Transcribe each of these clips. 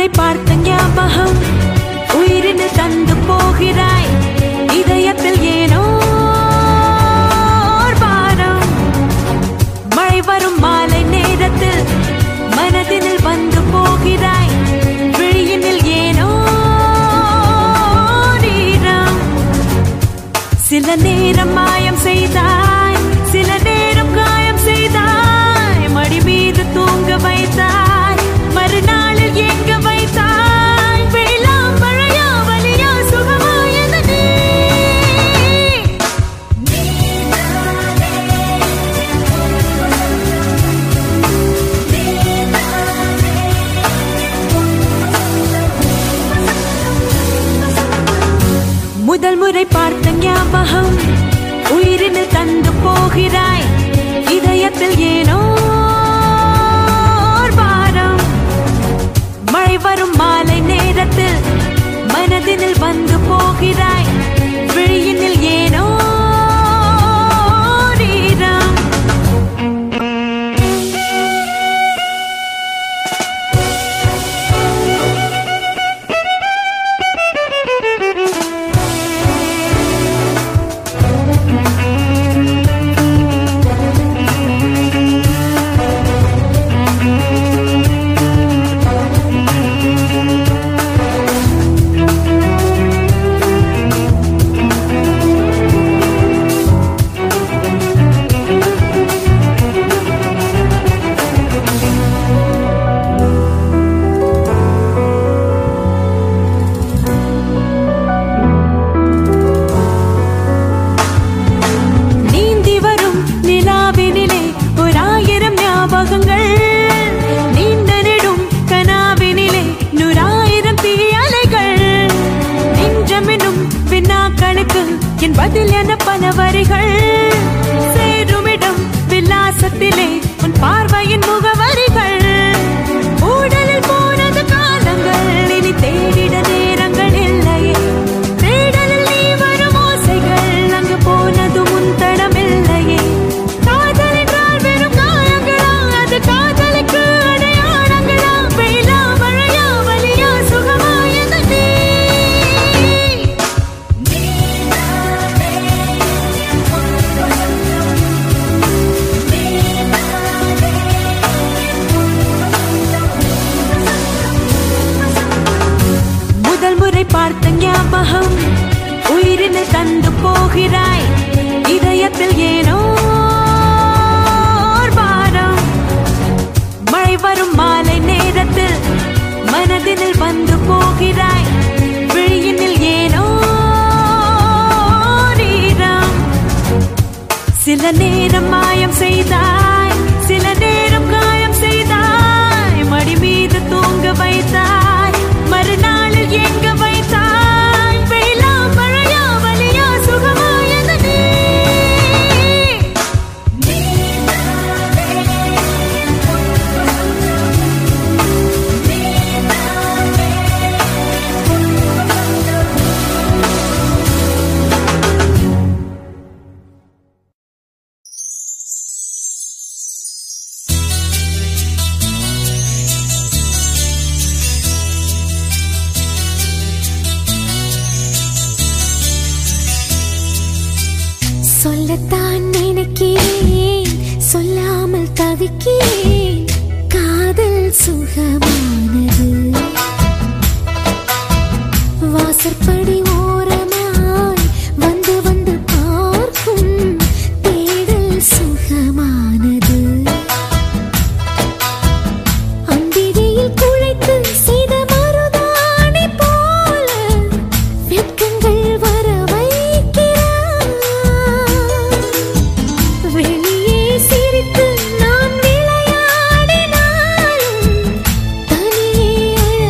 பார்த்த ஞாபகம் உயிரினு தந்து போகிறாய் இதயத்தில் ஏனோ ஓர் பாரம் மழை வரும் மாலை நேரத்தில் மனதினில் வந்து போகிறாய் விழியினில் ஏனோ நீரம் சில நேரம் மாயம் செய்தாய் சில நேரம் காயம் செய்தாய் மடி மீது தூங்க வைத்தாய் மறுநாளில் எங்க வைத்தாய் வெயிலா மழையா வலியா சுகமா எது நீ முதல் முறை பார்த்த ஞாபகம் உயிரினு தந்து போகிறாய் இதயத்தில் ஏனோ ஓர் பாரம் மழை வரும் மாலை நேரத்தில் மனதினில் வந்து போகிறாய் விழியினில் ஏனோ நீரம் நீந்தி வரும் நிலாவினிலே ஓராயிரம் ஞாபகங்கள் நீண்ட நெடும் கனாவினிலே நூறாயிரம் தீயலைகள் நெஞ்சமெனும் வினாக்களுக்கு என் பதில் என பல வரிகள் சேருமிடம் விலாசத்திலே உன் பார்வையின் முகவரிகள் ஊடலில் போனது காலங்கள் இனி தேடிட நேரங்கள் இல்லையே தேடலில் நீ வரும் ஓசைகள் அங்கு போனது முன் தடமில்லையே காதல் என்றால் வெறும் காயங்களா அது காதலுக்கு அடையாளங்களா வெயிலா மழையா வலியா சுகமா எது நீ முதல் முறை பார்த்த ஞாபகம் உயிரினு தந்து போகிறாய் இதயத்தில் ஏனோ ஓர் பாரம் மழை வரும் மாலை நேரத்தில் மனதினில் வந்து போகிறாய் விழியினில் ஏனோ நீரம் சில நேரம் மாயம் செய்தாய் சில நேரம் காயம் செய்தாய் மடி மீது தூங்க வைத்தாய் மறுநாளில் எங்க வைத்தாய் வெயிலா மழையா வலியா சுகமா எது நீ சொல்லத்தான் நினைக்கிறேன் சொல்லாமல் தவிக்கிறேன் காதல் சுகமானது வாசற்படி ஓரமாய் வந்து வந்து பார்க்கும் தேடல் சுகமானது அந்திரியில் குழைத்து செய்த மருதாணி போல வெட்கங்கள் வர வைக்கிறார் வெளியே சிரித்து நான் விளையாடினாலும் தனியே அழ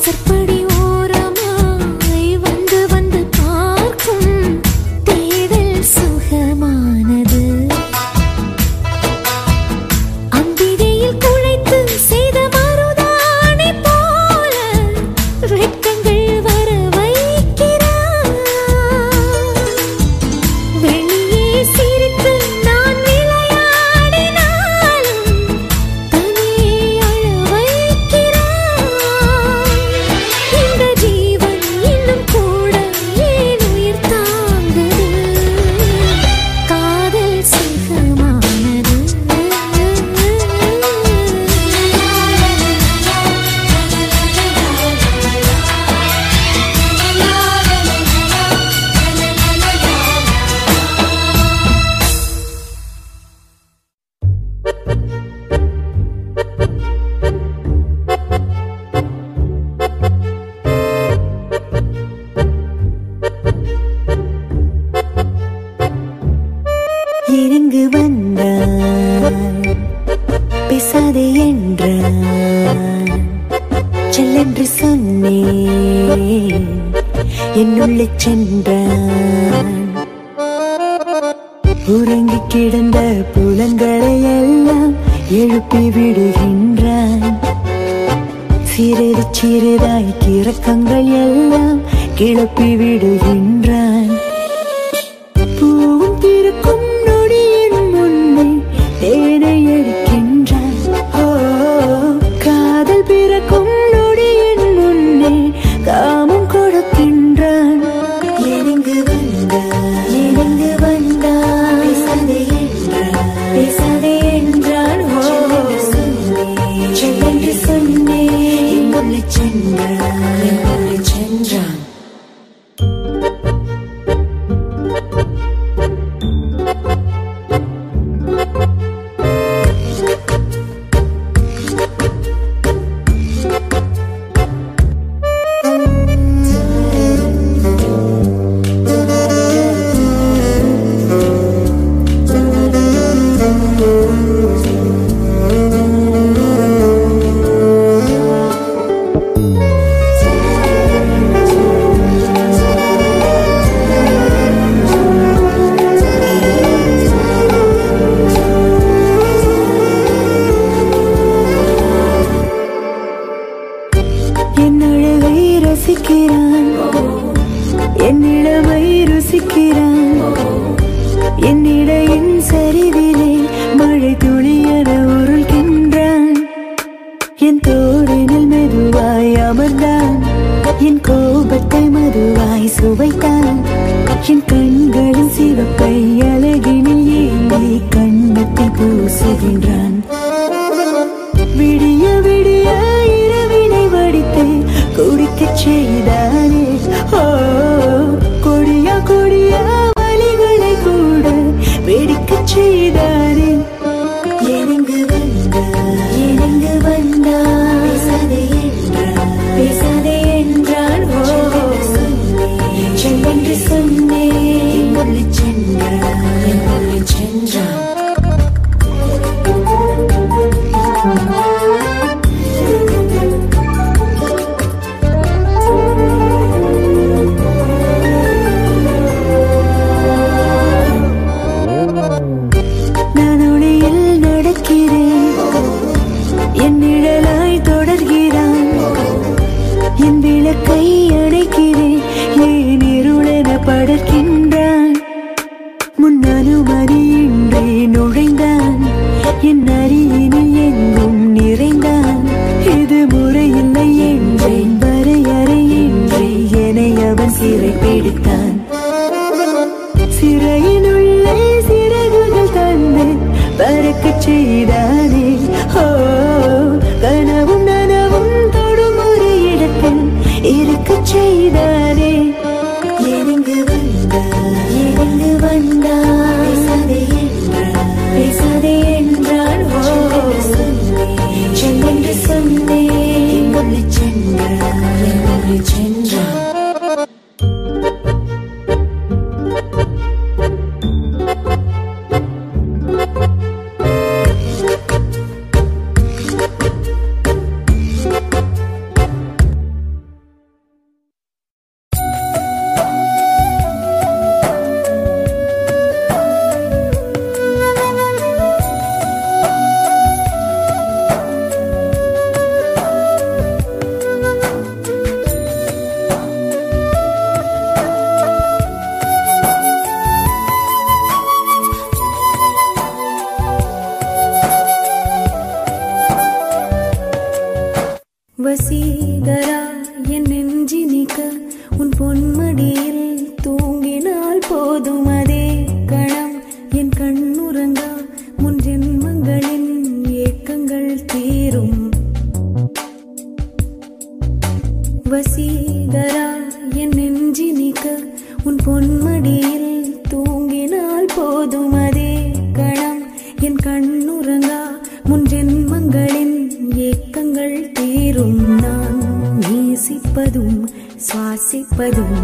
வாசற்படி ஓரமாய் வந்து வந்து பார்க்கும் தேடல் சுகமானது அம்பிகையில் குழைத்து செய்த மருதாணி போல வெட்கங்கள் வர வைக்கிறார் வெளியே சிரித்து நான் விளையாடினாலும் தனியே அழ வைக்கிறார் இந்த ஜீவன் இன்னும் கூட ஏன் உயிர் தாங்குது காதல் சுகமானது இறங்கு வந்தான் பேசாதே என்றான் செல்லென்று சொன்னேன் என்னுள்ளே சென்றான் உறங்கி கிடந்த புலங்களை எல்லாம் எழுப்பி விடுகின்றான் சிறிது சிறிதாய் கிறக்கங்கள் எல்லாம் கிளப்பி விடுகின்றான் பூவும் பிறக்கும் நொடியின் முன்னே தேனை எடுக்கின்றான் ஓ காதல் பிறக்கும் நொடியின் முன்னே காமம் கொடுக்கின்றான் நெருங்கு வந்தான் நெருங்கு வந்தான் பேசாதே என்றான் பேசாதே என்றான் ஓ செல்லென்று சொன்னேன் எங்குள்ளே சென்றான் எங்குள்ளே சென்றான் என் அழகை ரசிக்கிறான் என் இளமை ருசிக்கிறான் என் இடையின் சரிவிலே மழை துளியென உருள்கின்றான் என் தோழினில் மெதுவாய் அமர்ந்தான் என் கோபத்தை மதுவாய் சுவைத்தான் என் கண்களின் சிவப்பை அழகினில் ஏந்தி கண்ணத்தை பூசுகின்றான் விடிய விடிய இரவினை வடித்து குடிக்கச் செய்தானே ஓ கொடியா கொடியா வலிகளை கூட வெடிக்கச் செய்தானே எங்கு வந்தா எங்கு வந்தா பேசாதே என்றான் பேசாதே என்றான் ஓ செல்லென்று சொன்னேன் எங்குள்ளே சென்றான் எங்குள்ளே சென்றான் நான் ஒளியில் நடக்கிறேன் என் நிழலாய் தொடர்கிறான் என் விளக்கை அணைக்கிறேன் ஏன் இருளென படர்கின்றான் முன் அனுமதியின்றி நுழைந்தான் என் அருகினில் எங்கும் நிறைந்தான் இது முறையில்லை என்றேன் வரையறையின்றி என்னை அவன் சிறை பிடித்தான் சிறையினுள்ளே சிறகுகள் தந்து பறக்கச் செய்தானே ஓ கனவும் நனவும் தொடும் ஒரு இடத்தில் இருக்கச் செய்தானே எங்கு வந்தா எங்கு வந்தா பேசாதே என்றான் பேசாதே என்றான் ஓ செல்லென்று சொன்னேன் எங்குள்ளே சென்றான் எங்குள்ளே சென்றான் வசீகரா என் நெஞ்சி நிக்க உன் பொன்மடியில் தூங்கினால் போதும் அதே கணம் என் கண்ணுறங்கா முன் ஜென்மங்களின் ஏக்கங்கள் தீரும் வசீகரா என் நெஞ்சி நிக்க உன் பொன்மடியில் தூங்கினால் போதும் அதே கணம் என் கண்ணுறங்கா முன் ஜென்மங்களின் ஏக்கங்கள் தீரும் நான் நேசிப்பதும் சுவாசிப்பதும்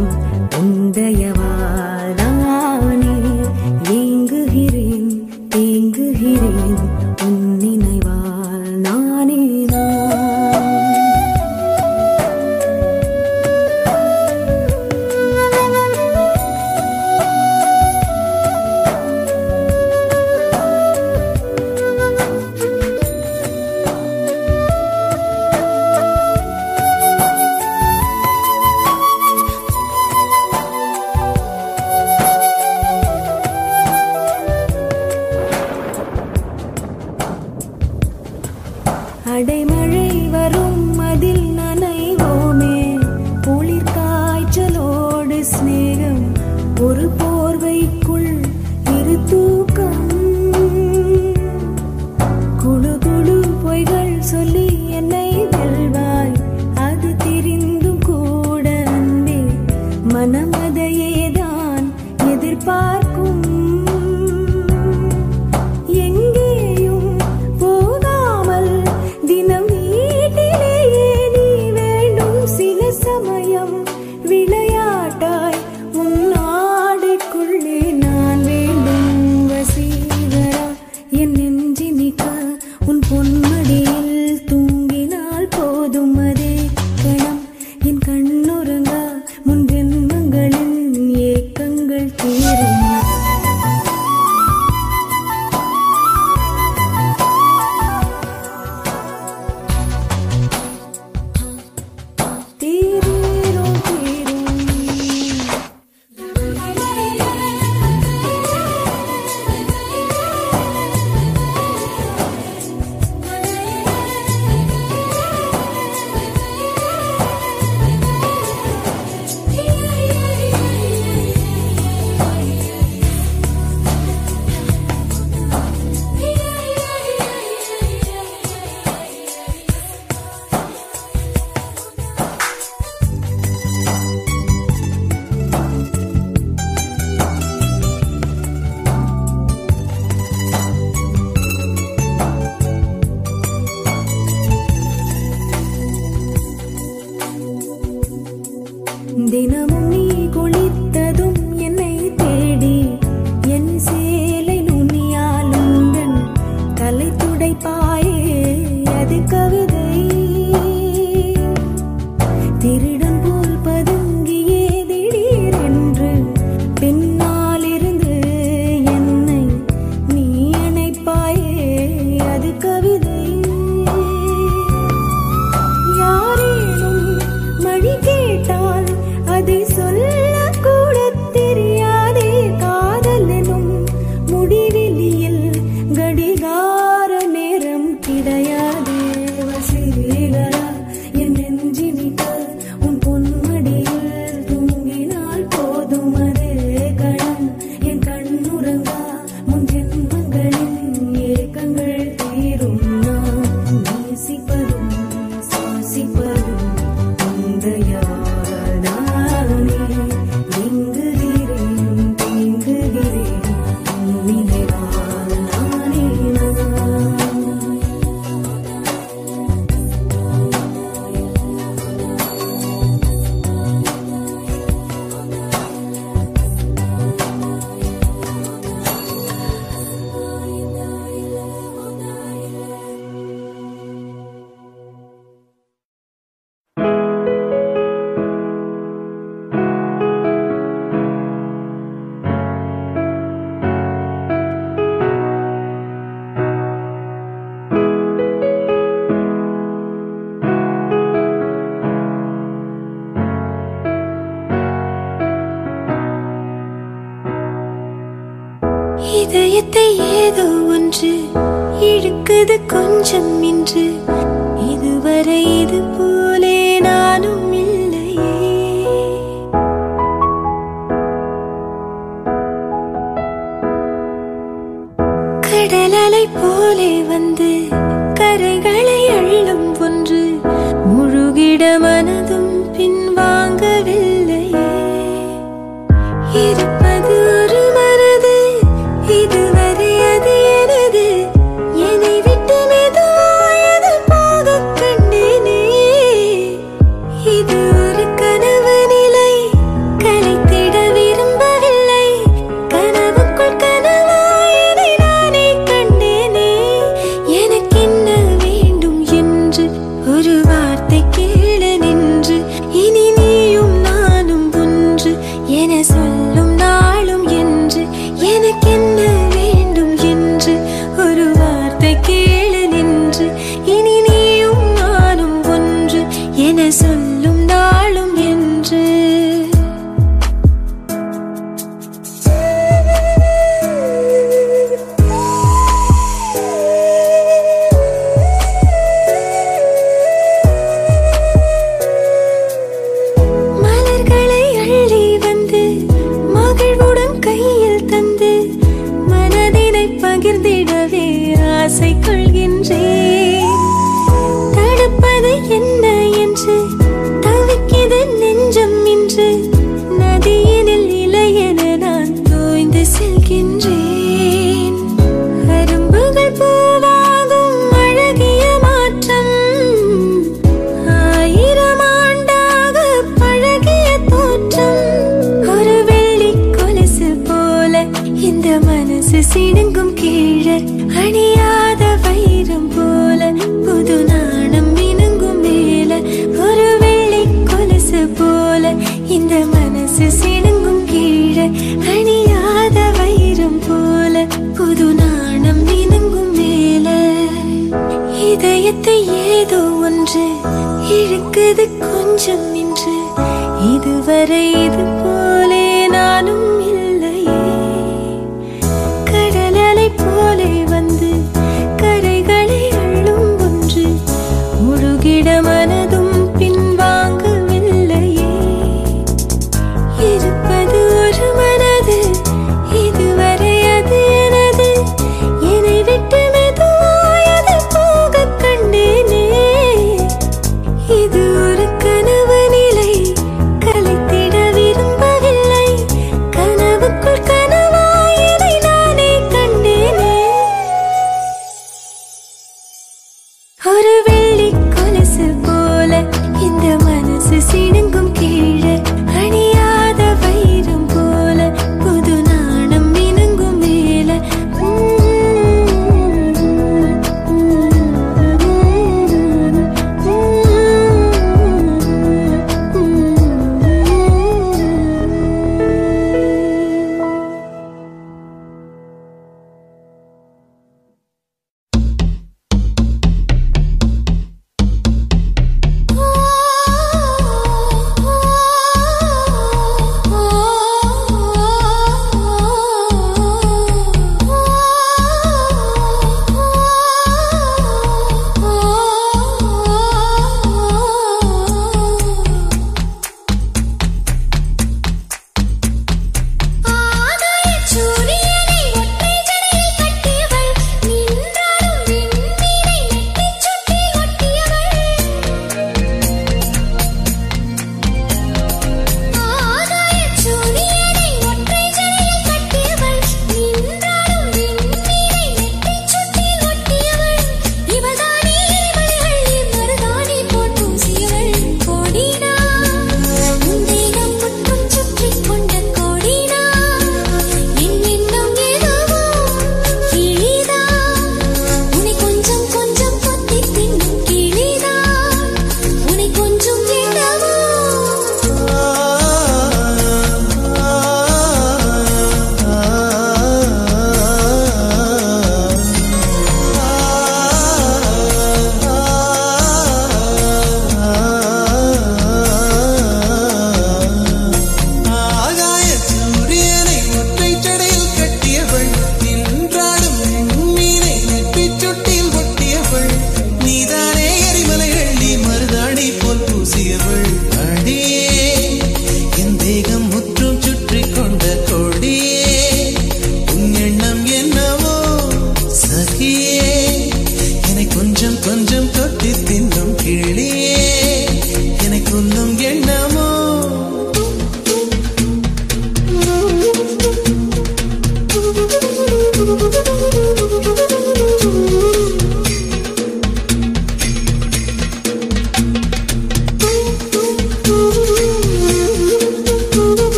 உந்தயவாதானே ஏங்குகிறேன் தேங்குகிறேன் உன் நினைவால் நானே நான் அடைமழை வரும் அதில் நனைவோமே குளிர் காய்ச்சலோடு சிநேகம் ஒரு போர்வைக்குள் இரு தூக்கம் குழு குழு பொய்கள் சொல்லி என்னை வெல்வாய் அது தெரிந்தும் கூட அன்பே மனமதையேதான் எதிர்பார்க்கும் எங்கேயும் போகாமல் தினம் வீட்டிலேயே நீ வேண்டும் சில சமயம் விளையாட்டாய் உன் ஆடைக்குள்ளே நான் வேண்டும் வசீகரா என் நெஞ்சி நிக்க உன் பொன்மடியில் தூங்கினால் போதும் அதே கணம் என் கண்ணுறங்கா முன் ஜென்மங்களின் ஏக்கங்கள் தீரும் தீரீரும் தீரும் தினமும் நீ குளித்ததும் என்னை தேடி என் சேலை நுனியால் உந்தன் தலை துடைப்பாயே அது கவிதை திருடன் போல் பதுங்கியே திடீரென்று பின்னாலிருந்து என்னை நீ அணைப்பாயே அது கவிதை யாரேனும் மணி கேட்டால் அதை சொல்ல கூட தெரியாதே காதல் எனும் முடிவிலியில் கடிகார நேரம் கிடையாதே வசீகரா என் நெஞ்சினிக்க உன் பொன்மடியில் தூங்கினால் போதும் அதே கணம் என் கண்ணுறங்கா முன் ஜென்மங்களின் ஏக்கங்கள் தீரும் நான் நேசிப்பதும் சுவாசிப்பதும் உந்தையாதானே எங்குகிறேன் தேங்குகிறேன் உன் நினைவால் நானே நான் இதயத்தை ஏதோ ஒன்று இழுக்குது கொஞ்சம் இன்று இதுவரை இது போலே நானும் இல்லையே கடலலை போலே வந்து கரைகளை அள்ளும் ஒன்று முழுகிட மனதும் பின்வாங்கவில்லையே இருப்பது ஒரு மனது இதுவரை அது எனது என்னை விட்டு மெதுவாயது போகக் கண்டேனே இது ஒரு கனவு நிலை கலைத்திட விரும்பவில்லை கனவுக்குள் கனவாயதை நானே கண்டேனே எனக்கென்ன வேண்டும் என்று ஒரு வார்த்தை கேள நின்று இனி நீயும் நானும் ஒன்று என சொல்லும் நாளும் என்று எனக்கென்ன வேண்டும் என்று ஒரு வார்த்தை கேள நின்று இனி நீயும் நானும் ஒன்று என சொல்லும் நாளும் என்று மலர்களை அள்ளி வந்து மகிழ்வுடன் கையில் தந்து மனதினை பகிர்ந்திடவே ஆசை கொள்கின்றேன் தடுப்பது என்ன என்று தவிக்கிது நெஞ்சம் இன்று நதியினில் இலையென நான் தோய்ந்து செல்கின்றேன் அரும்புகள் பூவாகும் அழகிய மாற்றம் ஆயிரம் ஆண்டாக பழகிய தோற்றம் ஒரு வெள்ளி கொலுசு போல இந்த மனசு சிடுங்கும் கீழே அணியாத வைரம் போல புது நாணம் மினுங்கும் மேல ஒரு வெள்ளி கொலுசு போல இந்த மனசு சிடுங்கும் கீழே அணியாத வைரம் போல புது நாணம் மினுங்கும் மேல இதயத்தை ஏதோ ஒன்று இழுக்குது கொஞ்சம் நின்று இதுவரை இது போலே நானும் இல்லையே கடலலை போலே வந்து கரைகளை அள்ளும் ஒன்று முழுகிட மனதும் பின்வாங்கவில்லையே இருப்பது ஒரு மனது இதுவரை அது எனது என்னை விட்டு மெதுவாயது போகக் கண்டேனே இது ஒரு கனவு நிலை கலைத்திட விரும்பவில்லை கனவுக்குள் கனவாயதை நானே கண்டேனே ஒரு வெள்ளி கொலுசு போல இந்த மனசு சிடுங்கும் கீழே அணியாத வைரம் போல புது நாணம் மினுங்கும் மேல ஆ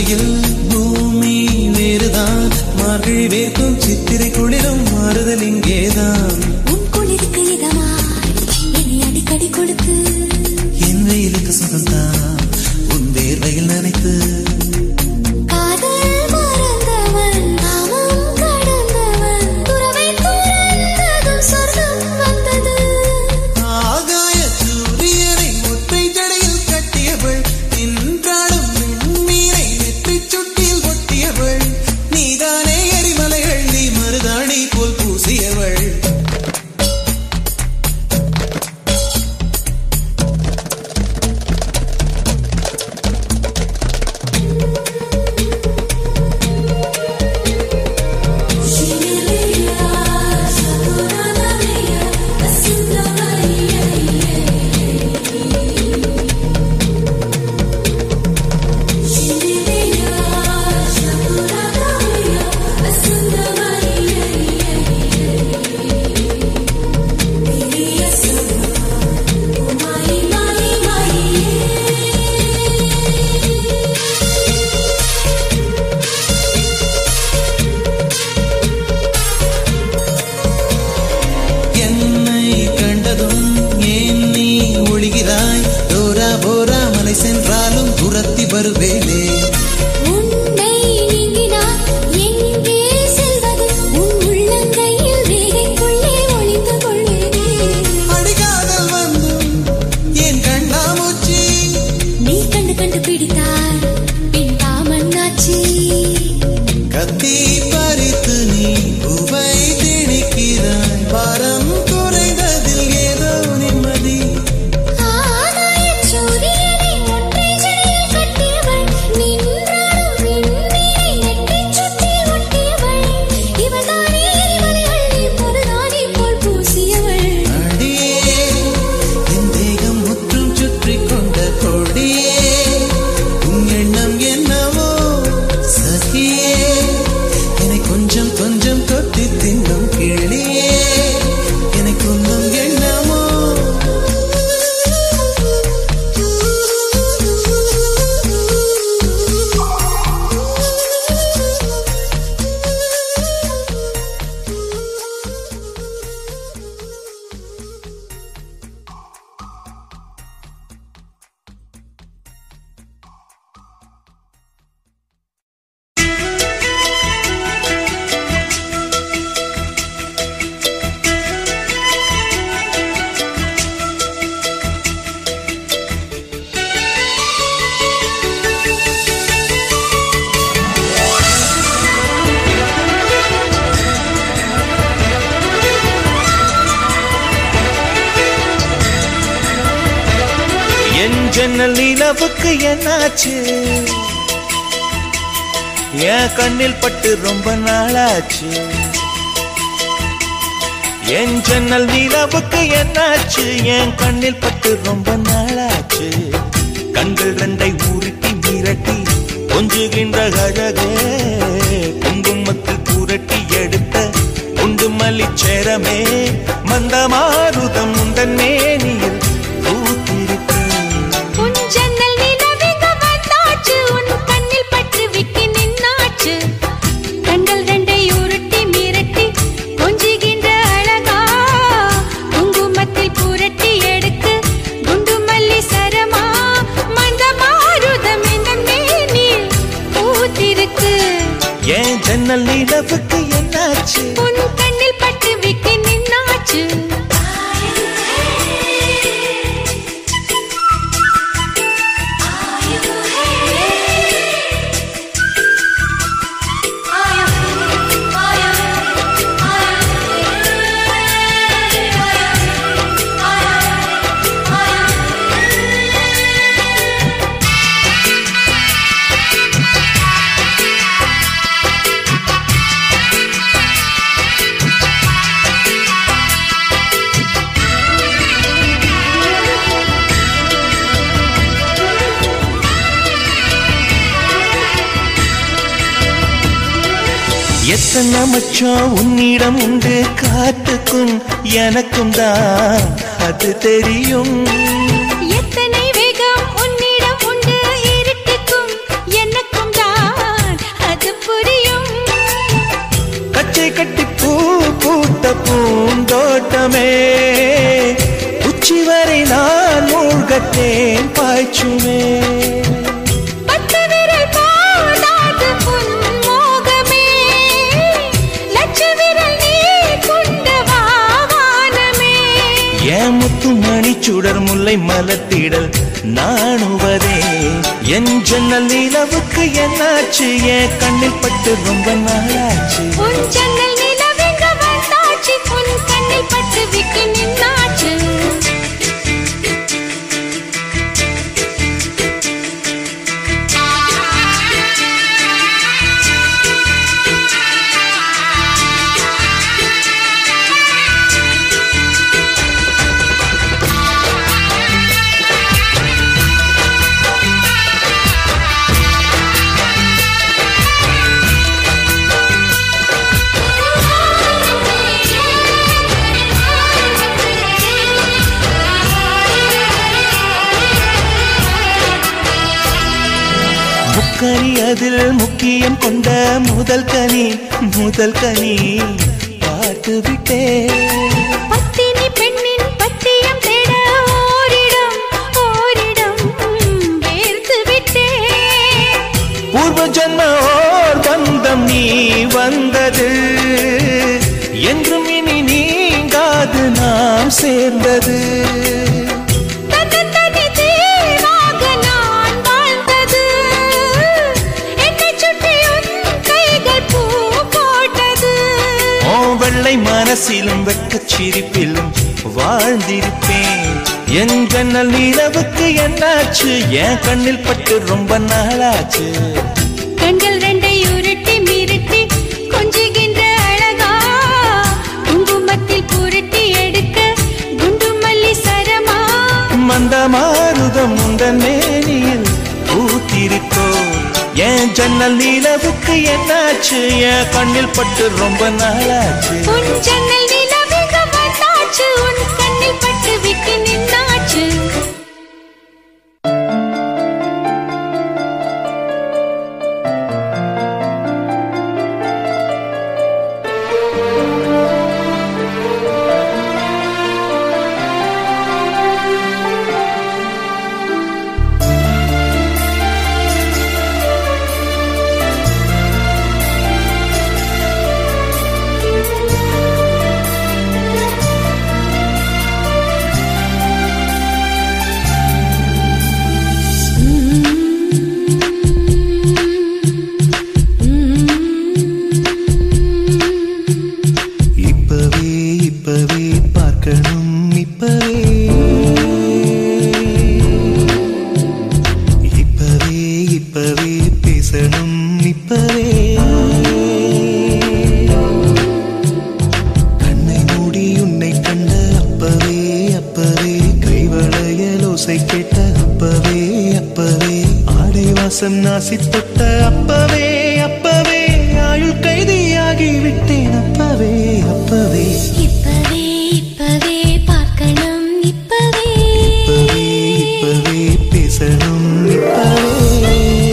கார்த்திகையில் பூமி வேறுதான் மார்கழி வேர்க்கும் சித்திரை குளிரும் மாறுதல் இங்கேதான் உன் குளிருக்கு இதமாய் என்னை அடிக்கடி கொடுத்து என் வெயிலுக்கு சுகம்தான் உன் வேர்வையில் நினைத்து காதல் மறந்தவன் காமம் கடந்தவன் துறவை துறந்ததும் சொர்க்கம் வந்தது ஆகாய சூரியனை ஒற்றை ஜடையில் கட்டியவள் நின்றாடும் விண்மீனை நெற்றிச் சுட்டியில் ஒட்டியவள் நீதானே எரிமலைகள் நீ மருதாணி போல் பூசியவள் என்னை கண்டதும் ஏன் நீ ஒளிகிறாய் தோரா போரா மலை சென்றாலும் துரத்தி வருவேனே உன்னை நீங்கினார் எங்கே செல்வது உன் உள்ளங்கையில் வேகைக்குள்ளே ஒளிந்து கொள்வேனே அடிகாதல் வந்தும் என் கண்ணாமூச்சி நீ கண்டு கண்டு பிடித்தார் பின் தாமண்ணாச்சி கத்தி பறித்து நீ பூவை திணிக்கிறாய் பாரம் குறைந்ததில் ஏதோ நிம்மதி ஆகாயச் சூரியனை ஒற்றை ஜடையில் கட்டியவள் நின்றாடும் விண்மீனை நெற்றிச் சுட்டில் ஒட்டியவள் இவள்தானே எரிமலைகள் நீ மருதாணி போல் பூசியவள் அடியே என் தேகம் முற்றும் சுற்றி கொண்ட கொடியே உன் எண்ணம் என்னவோ சகியே என்னை கொஞ்சம் கொஞ்சம் கொத்தி தின்னும் கிளியே எனக்கு ஒன்றும் எண்ணமோ என் ஜன்னல் நிலவுக்கு என்னாச்சு என் கண்ணில் பட்டு ரொம்ப நாளாச்சு என் ஜன்னல் நிலவுக்கு என்னாச்சு என் கண்ணில் பட்டு ரொம்ப நாளாச்சு கண்கள் ரெண்டை உருட்டி மிரட்டி கொஞ்சுகின்ற அழகே குங்குமத்தில் புரட்டி எடுத்த குண்டு மல்லிச்சேரமே மந்தமாருதம் உந்தன் மேனியில் பூத்திருக்கு உன் ஜன்னல் நிலவிங்க வந்தாச்சு உன் கண்ணில் பட்டு விட்டு நின்னாச்சு கண்கள் ரெண்டை உருட்டி மிரட்டி கொஞ்சுகின்ற அழகா குங்குமத்தில் புரட்டி எடுத்து குண்டு மல்லி சரமா மந்த மாருதம் இந்த மேனில் பூத்திருக்கு ஏன் ஜன்னல் நிலவுக்கு என்னாச்சு உன் கண்ணில் பட்டு விட்டு நின்னாச்சு எத்தனை மச்சம் உன்னிடம் உண்டு காத்துக்கும் எனக்கும் தான் அது தெரியும் எத்தனை வேகம் உன்னிடம் உண்டு இருட்டுக்கும் எனக்கும் தான் பூந்தோட்டமே உச்சி வரை நான் மூழ்கத்தேன் பாய்ச்சுமே பட்டு விரல் போடாது பொன்மோகமே லட்ச விரல் நீ கொண்டு வா வானமே ஏன் முத்து மணி சுடர் முல்லை மலத்திடல் நாணுவதே என் ஜன்னல் நிலவுக்கு என்னாச்சு என் கண்ணில் பட்டு ரொம்ப நாளாச்சு உன் ஜன்னல் நிலவெங்க வந்தாச்சு உன் கண்ணில் பட்டு விட்டு நின்னாச்சு முக்கனி அதில் முக்கியம் கொண்ட முதல் கனி முதல் கனி பார்த்து விட்டேன் பத்தினி பெண்ணின் பத்தியம் தேட ஓரிடம் ஓரிடம் வேர்த்து விட்டேன் பூர்வ ஜன்ம ஓர் பந்தம் நீ வந்தது என்றும் இனி நீங்காது நாம் சேர்ந்தது தன்னந்தனி தீவாக நான் வாழ்ந்தது என்னைச் சுற்றி உன் கைகள் பூ போட்டது ஓ வெள்ளை மனசிலும் வெட்கச் சிரிப்பிலும் வாழ்ந்திருப்பேன் என் ஜன்னல் நிலவுக்கு என்னாச்சு என் கண்ணில் பட்டு ரொம்ப நாளாச்சு கண்கள் ரெண்டை உருட்டி மிரட்டி கொஞ்சுகின்ற அழகா குங்குமத்தில் புரட்டி எடுக்க குண்டு மல்லி சரமா மந்த மாருதம் உந்தன் மேனியில் பூத்திருக்கோ என் ஜன்னல் நிலவுக்கு என்னாச்சு என் கண்ணில் பட்டு ரொம்ப நாளாச்சு உன் ஜன்னல் நிலவுக வந்தாச்சு உன் கண்ணில் பட்டு விட்டு நின்னாச்சு இப்பவே இப்பவே பார்க்கணும் இப்பவே இப்பவே இப்பவே பேசணும் இப்பவே கண்ணை மூடி உன்னை கண்ட அப்பவே அப்பவே கைவளையலோசை கேட்ட அப்பவே அப்பவே ஆடை வாசம் நாசி தொட்ட அப்பவே அப்பவே ஆயுள் கைதியாகி விட்டேன் அப்பவே அப்பவே இப்பவே இப்பவே பார்க்கணும் இப்பவே இப்பவே இப்பவே பேசணும் இப்பவே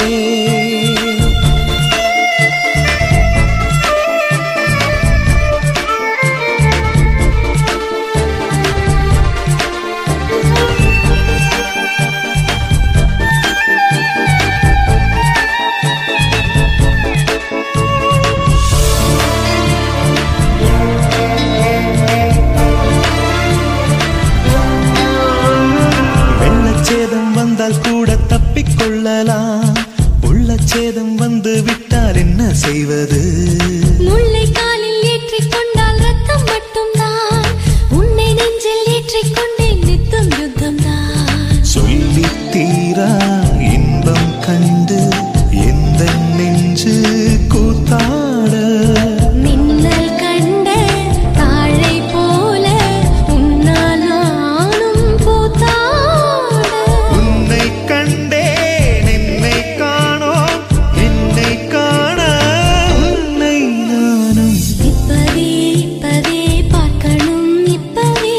வெள்ளச்சேதம் வந்தால் கூட தப்பிக்கொள்ளலாம் உள்ளச்சேதம் வந்து விட்டால் என்ன செய்வது முல்லை காலில் ஏற்றிக் கொண்டால் ரத்தம் மட்டும்தான் உன்னை நெஞ்சில் ஏற்றிக் கொண்டேன் நித்தம் யுத்தம்தான் சொல்லி தீரா இன்பம் கண்டு எந்த நெஞ்சு கூத்தாட மின்னல் கண்ட தாழை போல உன்னால் நானும் பூத்தாட உன்னை கண்டேன் என்னை காணோ என்னை காண உன்னை நானும் இப்பவே இப்பவே பார்க்கணும் இப்பவே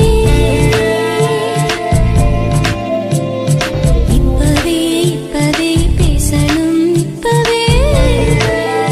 இப்பவே இப்பவே பேசணும் இப்பவே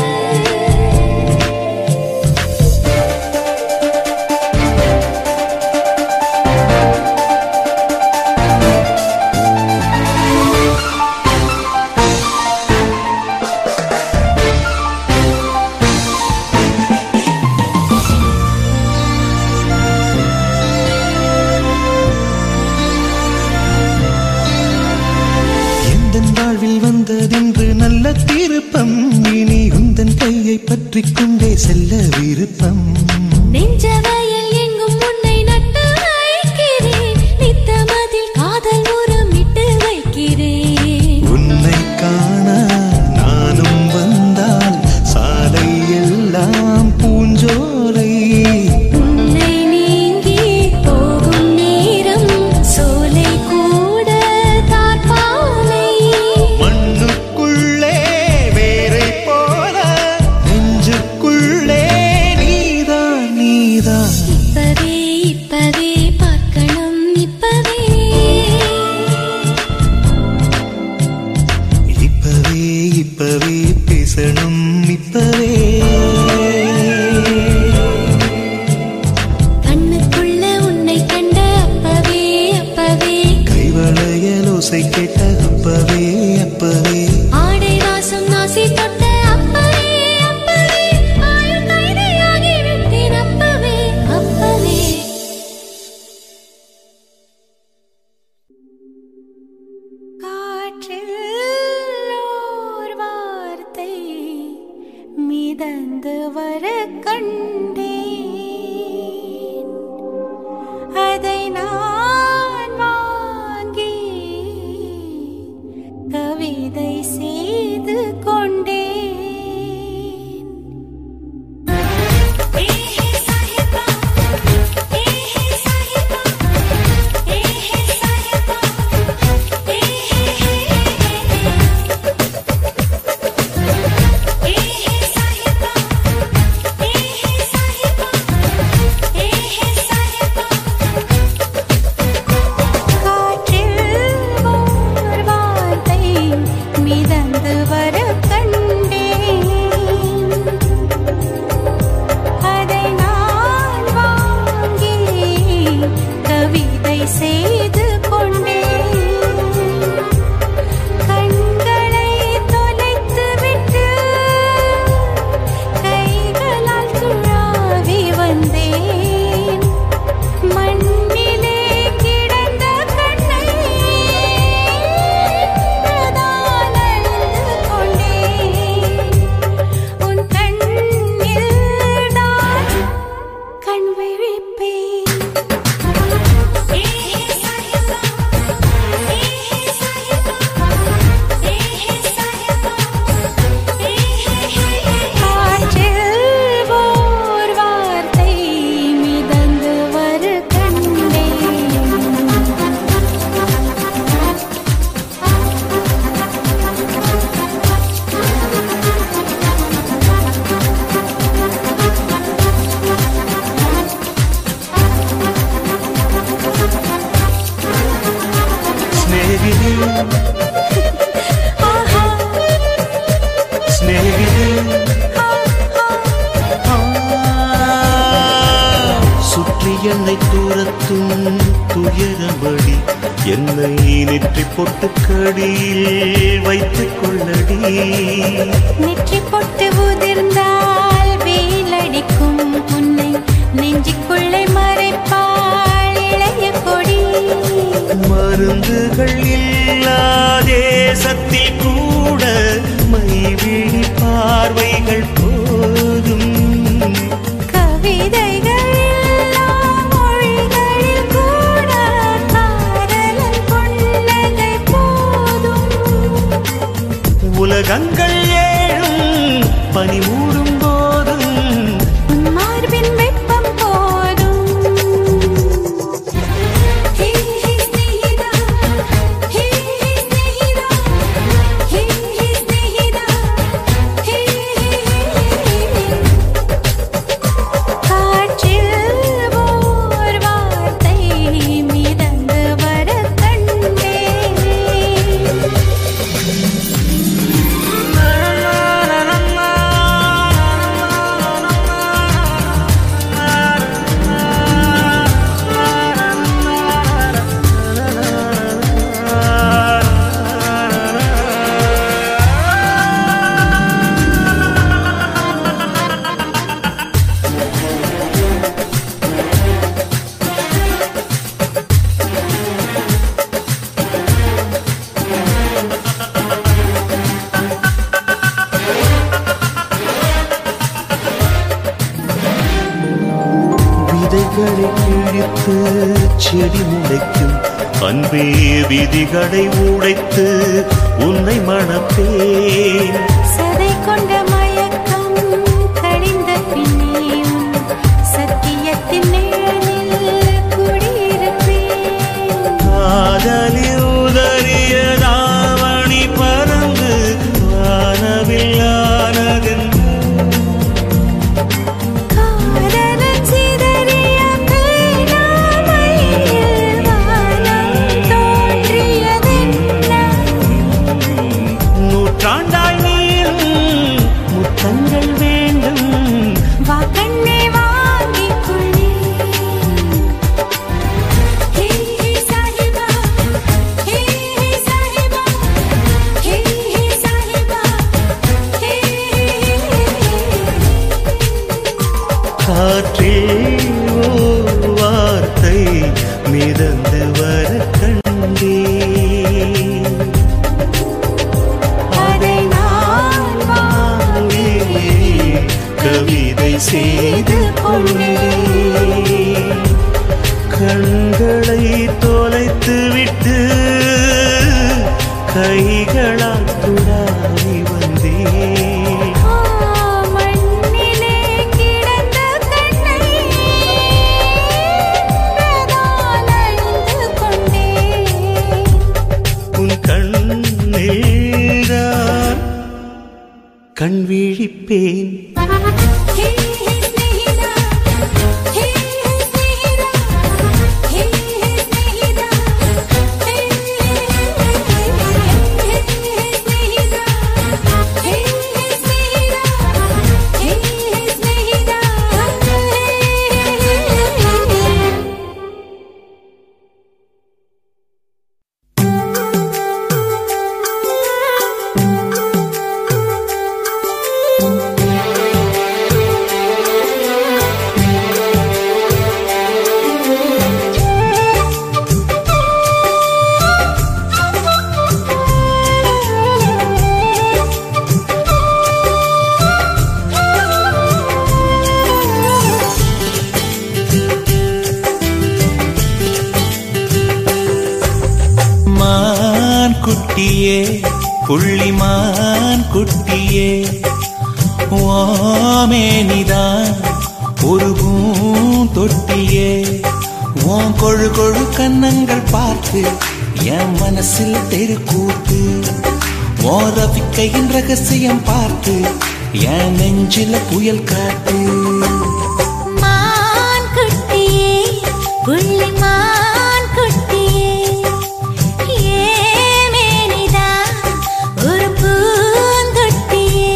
சுற்றி கொண்டே செல்ல விருப்பம் நெஞ்சவயல் எங்கும் உன்னை நட்டு வைக்கிறேன் நித்தமதில் காதல் உரம் இட்டு வைக்கிறேன் உன்னை காண நானும் வந்தால் சாலை எல்லாம் பூஞ்சோலை உன்னை நீங்கி போகும் நேரம் சோலை கூட தார்பாலை மண்ணுக்குள்ளே வேரை போல நெஞ்சுக்குள்ளே நீதான் நீதான் இப்பவே இப்பவே பார்க்கணும் இப்பவே இப்பவே இப்பவே பேசணும் இப்பவே கண்ணுக்குள்ள உன்னை கண்ட அப்பவே அப்பவே கைவளையலோசை கேட்ட அப்பவே அப்பவே ஆடை வாசம் நாசி தொட்ட அப்பவே அப்பவே ஆயுள் கைதியாகி விட்டேன் அப்பவே அப்பவே காற்றில் ஓர் வார்த்தை மிதந்து வர கண்டேன் அதை நான் வாங்கி கவிதை செய்து கொண்டேன் ஏஹே சாஹிபா ஏஹே சாஹிபா ஏஹே சாஹிபா ஏஹே ஏஹே சாஹிபா ஏஹே சாஹிபா ஏஹே சாஹிபா காற்றில் ஓர் வார்த்தை மிதந்து வர கண்டேன் அதை நான் வாங்கி கவிதை செய்து கொண்டேன் கண்களை தொலைத்து விட்டு கைகளால் துழாவி வந்தேன் மண்ணிலே கிடந்த கண்ணை அதான் அழுது கொண்டேன் உன் கண்ணில் தான் கண் விழிப்பேன் ஏஹே சாஹிபா ஏஹே சாஹிபா ஏஹே சாஹிபா காற்றில் ஓர் வார்த்தை மிதந்து வரு கண்டேன் സ്നേഹിതേ ஆஹா സ്നേഹിതേ சுற்றி என்னை தூரத்தும் துயரபடி என்னை நெற்றி பொட்டு கடியில் வைத்துக் கொள்ளடி நெற்றி பொட்டு உதிர்ந்தால் வேலடிக்கும் உன்னை நெஞ்சுக்குள்ளே மறைப்பாள் இளைய கொடி மருந்துகள் இல்லா தேசத்தில் கூட மைவிழி பார்வைகள் போதும் கவிதைகள் எல்லாம் மொழிகளில் கூட காதலன் புன்னகை போதும் உலகங்கள் ஏழும் பனி மூடும் போதும் உன் மார்பின் வெப்பம் போதும் ஹே ஹே ஸ்நேகிதா ஹே ஹே ஸ்நேகிதா ஹே ஹே ஸ்நேகிதா ஹே காற்றில் ஓர் வார்த்தை மிதந்து வர கண்டேன் Na, na, na, na, na. செடி முளைக்கும் அன்பே விதிகளை உடைத்து உன்னை மணப்பேன் சதை கொண்ட மயக்கம் கழிந்த பின்னே உன் சத்தியத்தின் நிழலில் குடியிருப்பேன் காதலில் உதறிய தாவணி பறந்து வானவில்லானதென்று காதலன் சிதறிய பேனாமையில் வானம் தோன்றியதென்ன நூற்றாண்டாய் நீளும் முத்தங்கள் வேண்டும் வா கண்ணே வாங்கிக் கொள்ளே ஹே ஹே சாஹிபா ஹே ஹே சாஹிபா ஹே ஹே சாஹிபா ஹே காற்றில் ஓர் வார்த்தை மிதந்து வர கண்டே அதை நான் வானிலே கவிதை செய்து கொண்டே கண்களை தொலைத்து விட்டு கைகளால் துடாவி வந்தேன் மண்ணிலே கிடந்த கண்ணை பிரதான் அழிந்து கொண்டேன் உன் கண்ணீரான் கண் விழிப்பேன் ஹே ஹே ஸ்நேகிதா ஹே ஹே ஸ்நேகிதா ஹே ஹே ஸ்நேகிதா ஹே ஹே ஸ்நேகிதா ஹே ஹே ஸ்நேகிதா ஹே ஹே ஸ்நேகிதா மான் குட்டியே புள்ளிமான் குட்டியே ஓமேனிதான் ஒரு பூந்தொட்டியே உன் கொழு கொழு கன்னங்கள் பார்த்து என் மனசில் தெருக்கூத்து உன் ரவிக்கையின் ரகசியம் பார்த்து என் நெஞ்சில புயல் காத்து மான் குட்டியே புள்ளி மான் குட்டியே ஏமேனிதா ஒரு பூந்தொட்டியே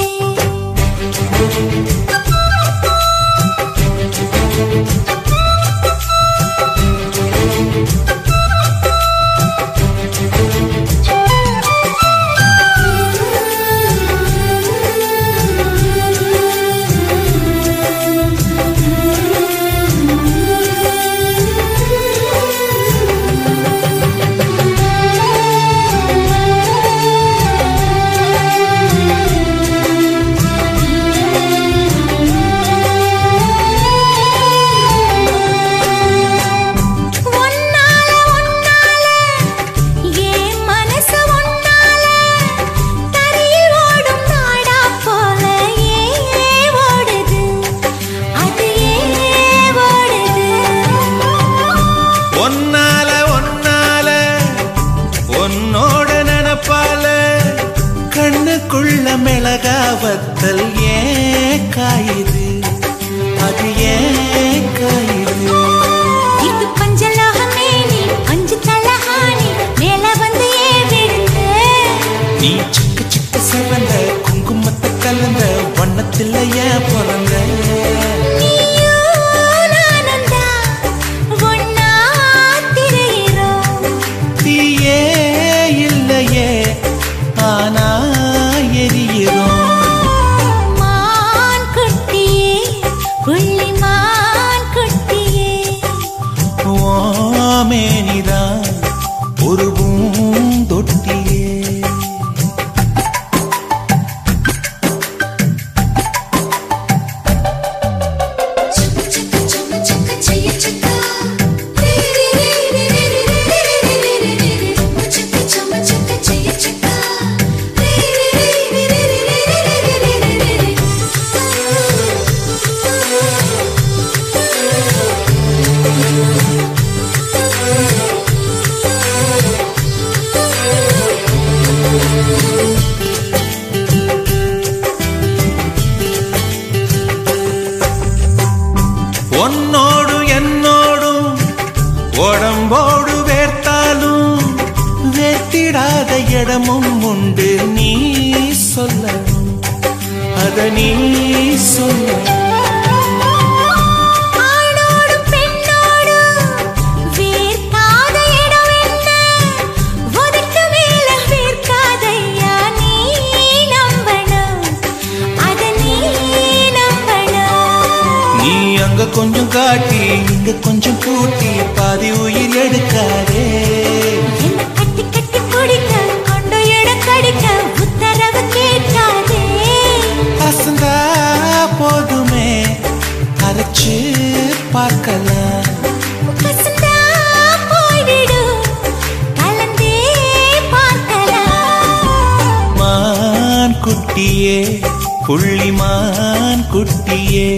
ஒன்னால ஒன்னால ஏன் மனசு ஒன்னால தரையில் ஓடும் நாடா போல ஏன் ஓடுது அது ஏன் ஓடுது ஒன்னால ஒன்னால உன்னோட நினப்பால கண்ணுக்குள்ள மிளகாவத்தல் ஏன் காயுது அது ஏன் காயுது இது பஞ்சலோகமே நீ அஞ்சு தலஹானி மேல வந்து ஏன் விழுந்து நீ சிக்க சிக்க சிவந்த குங்குமத்தை கலந்த வண்ணத்தில் ஏன் பிறந்த நீயும் நானும் தான் ஒன்னா திரியிறோம் தீயே இல்லையே ஆனா எரியிறோம் மான் குட்டியே புள்ளி மான் குட்டியே ஓமேனிதான் ஒரு பூந்தொட்டியே அத நீ சொல்லு ஆணோடும் பெண்ணோடும் வேர்க்காத இடம் என்ன? உனக்கு மேல வேர்க்காதையா நீ நம்பணும். அத நீ நம்பணும். நீ அங்க கொஞ்சம் காட்டி இங்க கொஞ்சம் கூட்டி பாதி உயிர் எடுக்காதே என்னை கட்டி கட்டி பிடிக்க, கொண்டு இடம் கடிக்க உத்தரவு கேட்காதே. அசந்தா போதுமே அரைச்சு பார்க்கலாம் கசந்தா போய்விடும், கலந்தே பார்க்கலாம். மான் குட்டியே புள்ளிமான் குட்டியே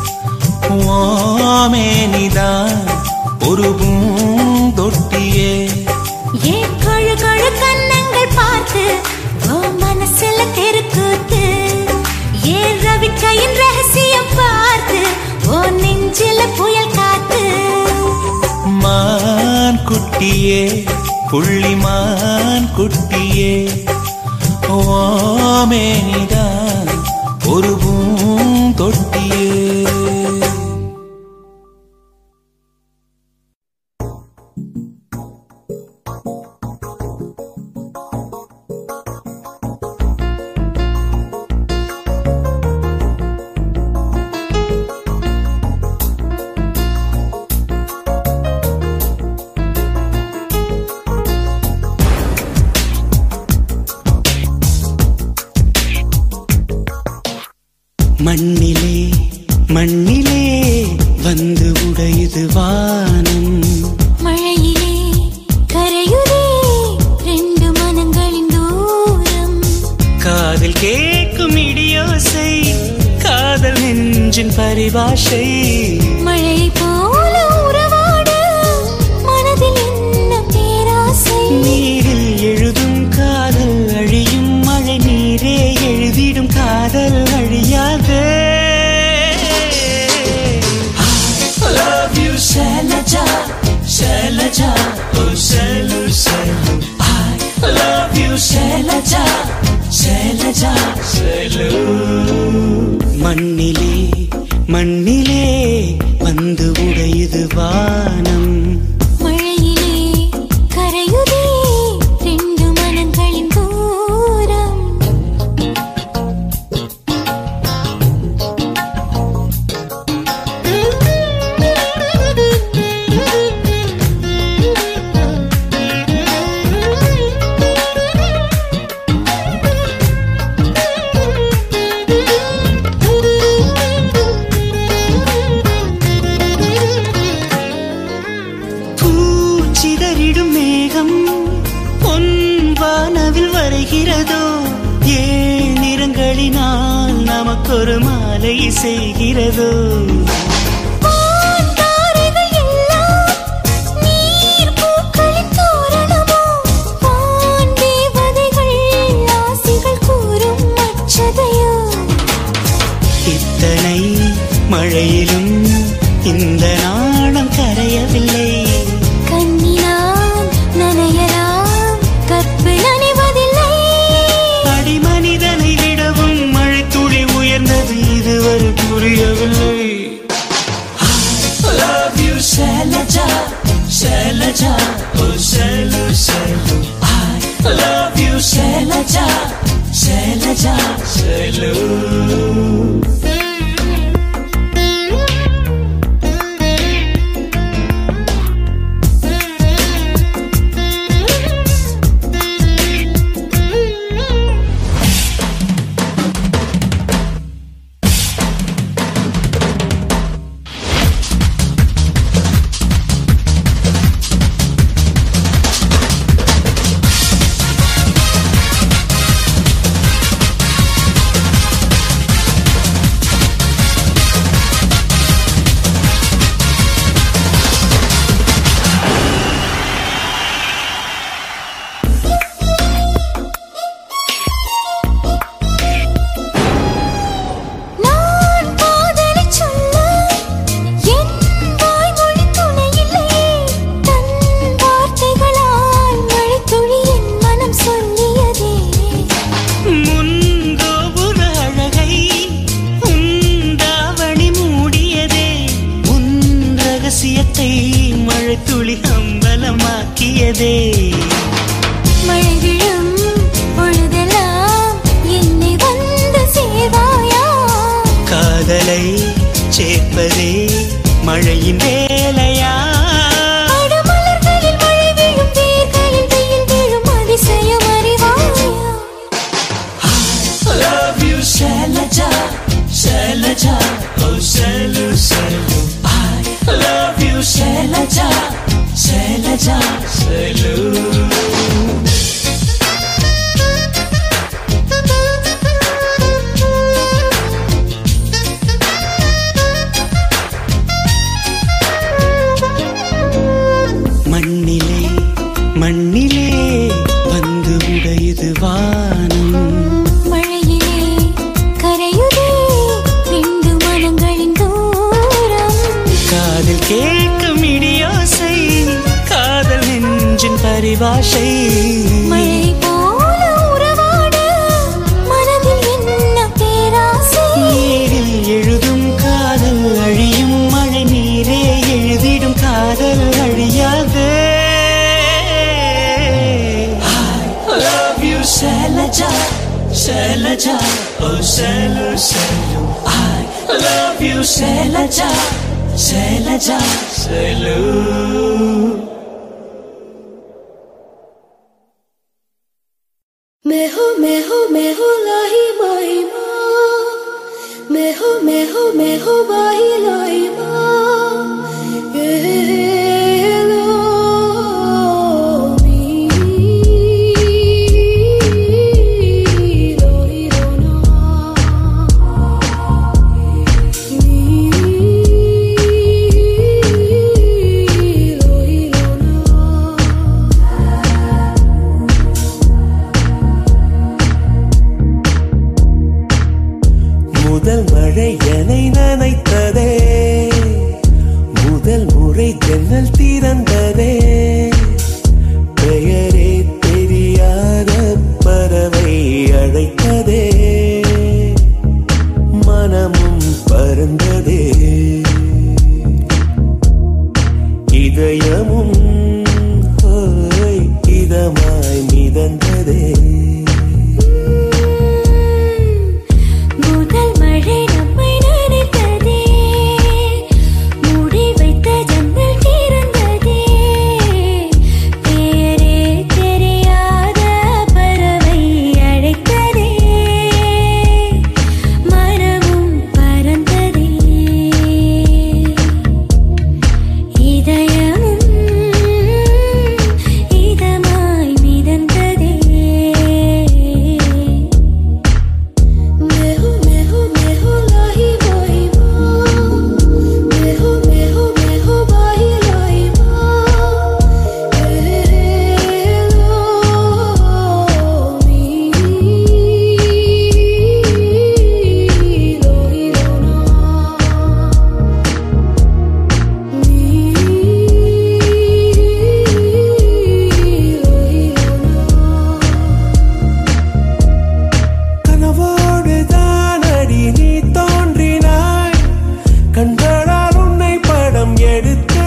ஓமேனிதான் ஒரு பூந்தொட்டியே ஏன் கொழு கொழு கன்னங்கள் பார்த்து ஓ மனசுல தெருக்கூத்து ஏன் ரவிக்கையின் ரகசியம் பார்த்து ஓ நெஞ்சில புயல் காத்து மான் குட்டியே புள்ளிமான் குட்டியே ஓமேனிதான் ஒரு பூந்தொட்டியே மண்ணிலே மண்ணிலே வந்து உடையுது வானம் மழையிலே கரையுதே ரெண்டு மனங்களின் தூரம் காதில் கேட்கும் இடியோசை காதல் நெஞ்சின் பரிபாஷை மழை போல உறவாடு மனதில் என்ன பேராசை நீரில் எழுதும் காதல் அழியும் மழை நீரே எழுதிடும் காதல் அழியாதே Love you, Shailaja, Shailaja, oh Shailu, Shailu. I love you, Shailaja, Shailaja, Shailu. மண்ணிலே மண்ணிலே வந்து உடையுது வானம் மழையிலே கரையுதே ரெண்டு மனங்களின் தூரம் பூச்சிதறிடும் மேகம் பொன் வானவில் வருகிறதோ ஏழ் நிறங்களினால் நமக்கொரு மாலை செய்கிறதோ தாரைகள் எல்லாம் நீர் பூக்களின் தோரணமோ வான் தேவதைகள் ஆசிகள் கூறும் அச்சதையோ இத்தனை மழையிலும் இந்த நாணம் கரையவில்லை கண்ணினான் நனையலாம் கற்பு நனைவதில்லை அடி மனிதனை விடவும் மழை துளி உயர்ந்தது இதுவரை புரியவில்லை Love you, Shailaja, Shailaja, oh Shailu, Shailu. I love you, Shailaja, Shailaja, Shailu. என்பதே மழையின் வேலையா அடமலர்களில் மழை வீழும் வேர்களில் வெயில் வீழும் அதிசயம் அறிவாயா love you Shailaja Shailaja oh Shailu Shailu I love you Shailaja Shailaja Shailu மண்ணிலே மண்ணிலே வந்து உடையுது வானம் மழையிலே கரையுதே ரெண்டு மனங்களின் தூரம் காதில் கேட்கும் இடியோசை காதல் நெஞ்சின் பரிபாஷை மழை போல உறவாட மனதில் என்ன பேராசை நீரில் எழுதும் காதல் அழியும் மழை நீரே எழுதிடும் காதல் அழியாது love you Shailaja Shailaja oh Shailu Shailu I love you Shailaja Shailaja Shailu मैं हो मैं हो मैं हो लाही माही माँ मैं हो मैं हो मैं हो वाही लाई माँ ये लो मी लो ही लो ना मी लो ही लो ना முதல் மழை என்னை நனைத்ததே முதல் முறை ஜன்னல் திறந்ததே பெயரே தெரியாத பறவை அழைத்ததே மனமும் பறந்ததே இதயமும் ஹோய், இதமாய் மிதந்ததே முதல் மழை நம்மை நனைத்ததே மூடி வைத்த ஜன்னல் திறந்ததே பேரே தெரியாத பறவை அழைத்ததே மனமும் பறந்ததே இதயமும் இதமாய் மிதந்ததே मैं हो मैं हो मैं हो लाही माही माँ मैं हो मैं हो मैं हो वाही लाई माँ ये लो मी लो ही लो ना मी लो ही लो ना கனவோடு தானடி நீ தோன்றினாய் கண்களால் உன்னை படம் எடுத்தே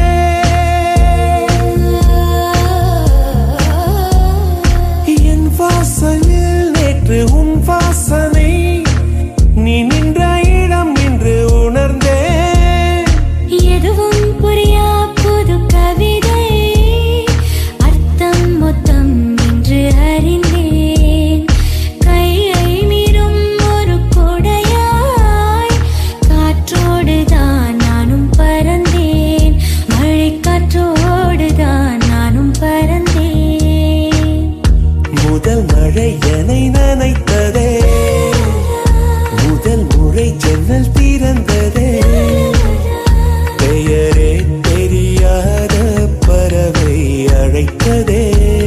என் வாசலில் நேற்று உன் வாசனை நீ நின்ற இடம் என்று உணர்ந்தேன் எதுவும் புரியா புது கவிதை அர்த்தம் மொத்தம் என்று அறிந்தேன் கையை மீறும் ஒரு கொடையாய் காற்றோடு தான் நானும் பறந்தேன் மழை காற்றோடு தான் நானும் பறந்தேன் முதல் மழை என்னை நனைத்ததே முதல் முறை ஜன்னல் திறந்ததே பெயரே தெரியாத பறவை அழைத்ததே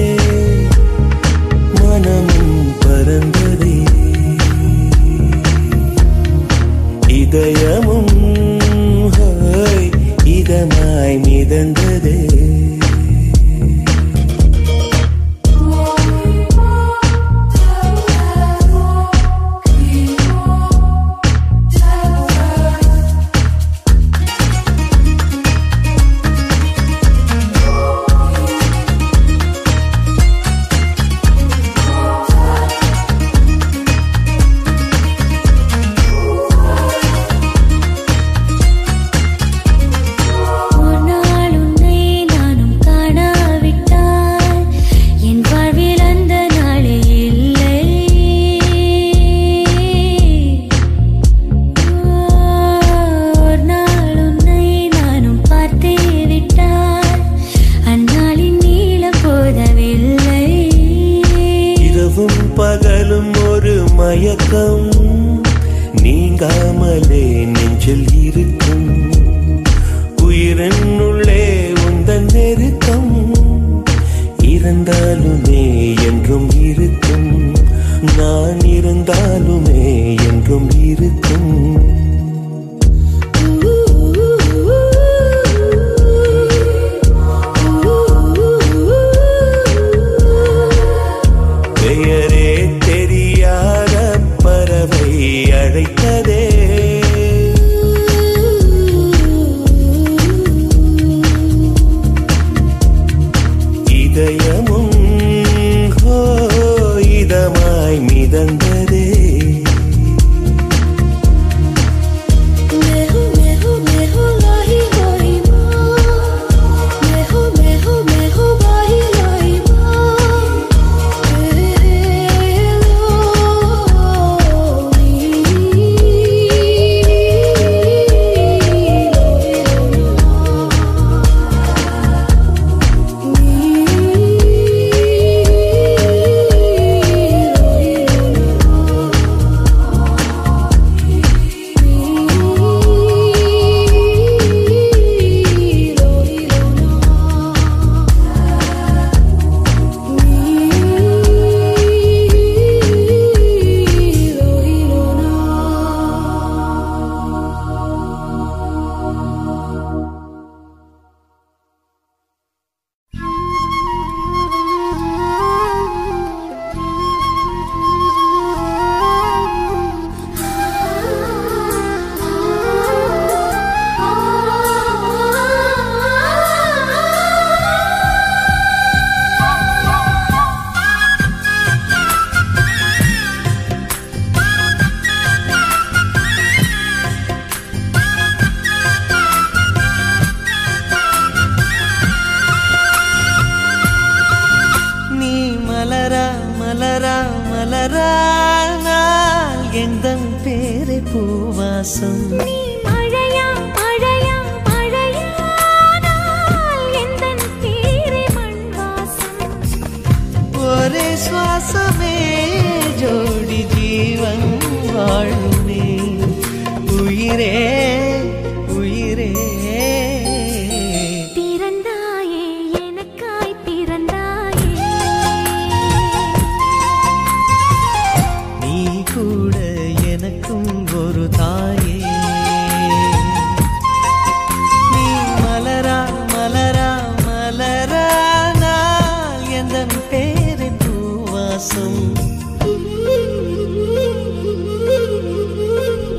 மனமும் பறந்ததே இதயமும் ஹோய், இதமாய் மிதந்ததே நினைத்தாலே நெஞ்சில் இருக்கும் உயிரினுள்ளே உந்தன் நெருக்கம் இருந்தாலுமே என்றும் இருக்கும் நான் இருந்தாலுமே என்றும் இருக்கும் பெயரே தெரியாத பறவை அழைத்ததே இதயமும் ஹோ இதமாய் மிதந்ததே मैं हूँ मैं हूँ मैं हूँ लाही लाही माँ मैं हूँ मैं हूँ मैं हूँ लाही लाही நீ மலரா மலரா மலரானால் எந்தன் பேரை பூவாசம் நீ மழையா மழையா மழையானால் எந்தன் பேரே மண் வாசம் ஒரே சுவாசமே ஜோடி ஜீவன் வாழுமே உயிரே உயிரே பிறந்தாயே எனக்காய் பிறந்தாயே நீ கூட எனக்கும் ஒரு தாய்